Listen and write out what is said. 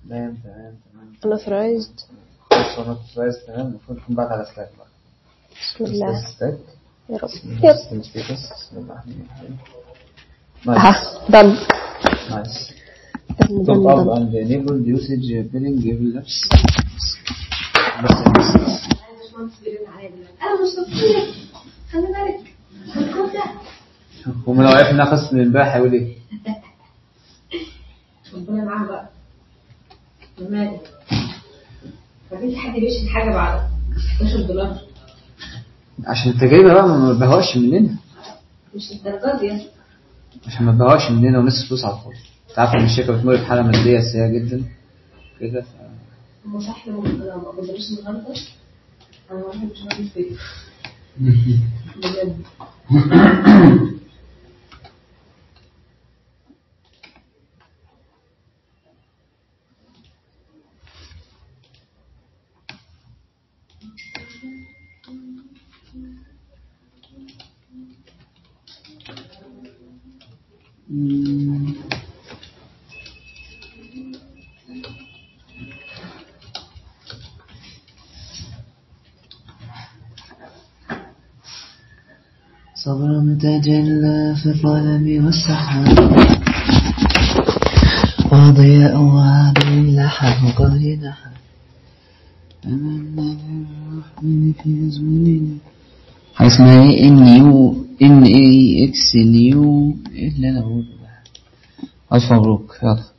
تمام تمام تمام unauthorized بص هو نوترايز تمام المفروض يكون بعد على سلاك بقى بسم الله ستاك يا رب يب سيستم ستيتس بسم الله الرحمن الرحيم ها نايس done نايس done top done up done and enable usage billing labs بس انا مش دكتور خلي بالك الدكتور ده هم لو عرف نفس من امبارح هيقول ايه؟ ربنا معاه بقى وماله مفيش حد بيشتري حاجه بعد 11 دولار عشان التجربة بقى ما تبهوش مننا مش الدرجات دي عشان ما تبهوش مننا ونصرف فلوس على الفاضي انت عارف ان الشركة بتمر بحالة مادية سيئة جدا كده ف... هو صح لو لو ما قدرش النهارده انا ما بحبش اقعد في البيت بجد صبر تجلى في الظلم والسحاب وضياء وعد لحى وقال نحى أمنا بالرحمن في أزمننا حاجة اسمها ايه ان يو ان اي اكس نيو ايه اللي انا بقوله ده ألف مبروك يلا